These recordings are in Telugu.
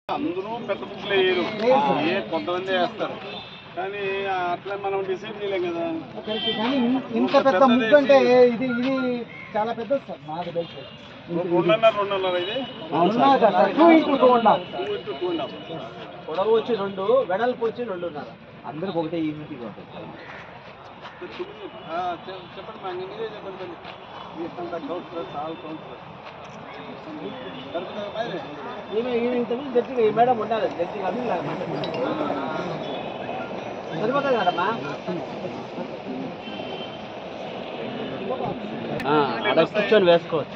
అందరూ పెద్ద బుక్లు వేయరు ఏ కొంతమంది వేస్తారు కానీ అట్లా మనం డిసైడ్ చేయలేం కదా ఒకరికి కానీ ఇన్- ఇంత పెద్ద ముగ్గు అంటే ఇది ఇది చాలా పెద్దది సార్ నాకు తెలుసు రెండున్నర రెండున్నర ఇది ఉన్నది కదా సార్ టూ ఇంటూ టూ ఉండాలి two into two and half. పొడవు వచ్చి రెండు వెడల్పు వచ్చి రెండున్నర అందరికి ఒకటే యూనిటీ ఆ, చె- చెప్పండి మా మీరే చెప్పండి తల్లి. మీ ఇష్టం కౌన్సిలర్ చాలా కౌన్సిలర్ సరిపోతుందా మరి? ఈమె ఈమె ఇంతకుముందు జడ్జిగా ఈ మేడం ఉండాలి జడ్జిగా అది సరిపోతుంది కదమ్మా అక్కడ కూర్చొని వేసుకోవచ్చు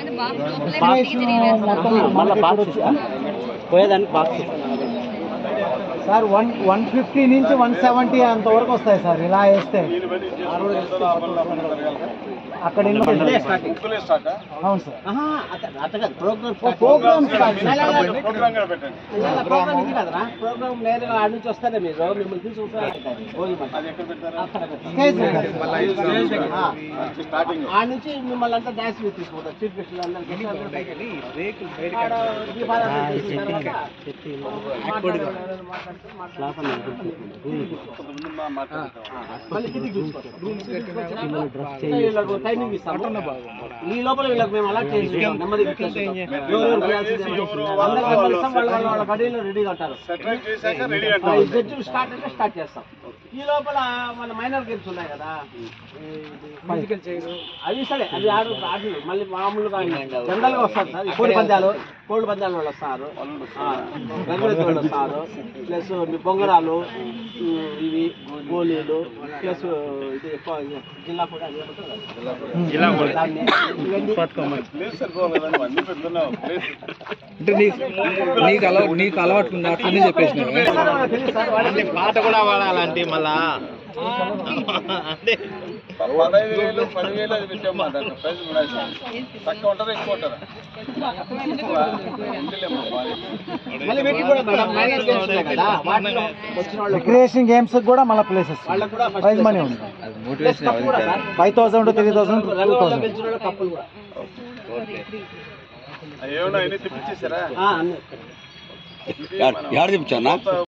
మళ్ళీ బాక్స్ పోయేదానికి box sir one one fifty నుంచి వన్ సెవెంటీ అంత వరకు వస్తాయి సార్ ఇలా వేస్తే దీన్ని బట్టి చేసుకుంటే లాభం లాభం జరగాలి. అక్కడ ఎన్ని ఇదే స్టార్టింగ్ బుక్కులే స్టార్టా? అవును సార్ అట్లా ప్రోగ్రామ్ ప్రోగ్రామ్ స్టార్ట్ పెట్టండి, ప్రోగ్రామ్ కూడా పెట్టండి ప్రోగ్రామ్ ఇది కదరా ప్రోగ్రామ్ నేరుగా ఆడ నుంచి వస్తారే మీరు మిమ్మల్ని తీసుకుంటారు అది ఎక్కడ పెట్టారు అక్కడ పెట్టారు. స్టేజ్ ఆ, స్టార్టింగ్ ఆడ నుంచి మిమ్మల్ని అంతా డాన్స్ మీద తీసుకుంటారు చీఫ్ గెస్టులు అందరికీ ఆడ దీపారాధన చేసిన తర్వాత మాట్లాడుతూ మాట్లాడుతూ ముందు మా మాట్లాడతాం మళ్ళీ కిందికి తీసుకొస్తాం. కిందికి తీసుకొచ్చినాక వీళ్ళకు టైమింగ్ ఇస్తాము ఈ లోపల వీళ్ళకి మేము అలా చేసి నెమ్మదిగా ఇచ్చేస్తాం. ఎవరెవరు చేయాల్సింది ఏమో. అందరికీ నెంబర్ ఇస్తాం వాళ్ళ వాళ్ళ వాళ్ళ గడిలో రెడీగా ఉంటారు సెటిల్ చేశాక రెడీ ఆ, అంటాం ఈ జడ్జిలు స్టార్ట్ అంటే స్టార్ట్ చేస్తాం ఈ లోపల మన మైనర్ గేమ్స్ ఉన్నాయి కదా ఫిజికల్ అవి సరే అవి ఆడు ఆటలు మళ్ళీ మామూలుగా జనరల్ గా వస్తారు సార్ ఈ కోడి పందాలు కోడి పందాలు వాళ్ళు వస్తారు ఆ, గంగురెద్దు వాళ్ళు వస్తారు ప్లస్ మీ బొంగరాలు ఉమ్, ఇవి గోళీలు ప్లస్ ఇది ఎక్కువ ఇది జిల్లా కూడా అది ఏమంటారు కదా? దాన్ని ఇవన్నీ ప్లేస్ సరిపోవాలి కదా నువ్వు అన్ని పెడుతున్నావు ప్లేస్ అంటే నీకు నీకు అలవాటు నీకు అలవాటు ఉంది అట్లనే చెప్పేసినావు మనకు తెలుసు సార్ వాళ్ళకి పాట కూడా వాడాలంటే మళ్ళా అంటే పదహైదు వేలు పదివేలు అది పెట్టాము దాంట్లో ప్రైజ్ కూడా వేసాం. తక్కువ ఉంటారా ఎక్కువ ఉంటారా ఎక్కువ. ఇందులేమ్మా బాగా. మళ్ళీ పెట్టి కూడా మేడం మైనర్ గేమ్స్ ఉన్నాయి కదా వాటిలో వచ్చిన వాళ్ళు రిక్రియేషన్ గేమ్స్ కూడా మళ్ళీ ప్లేసెస్ వాళ్ళకు కూడా ఫస్ట్ ప్రైజ్ మనీ ఉంది ప్లస్ కప్ కూడా sir five thousand three thousand two రంగుల్లో థౌసండ్ గెలిచిన వాళ్ళు కప్పులు కూడా ఏమన్నా అన్ని తెప్పించేసారా ఆ, అన్ని ఇది మనం యాడ తెప్పించానా?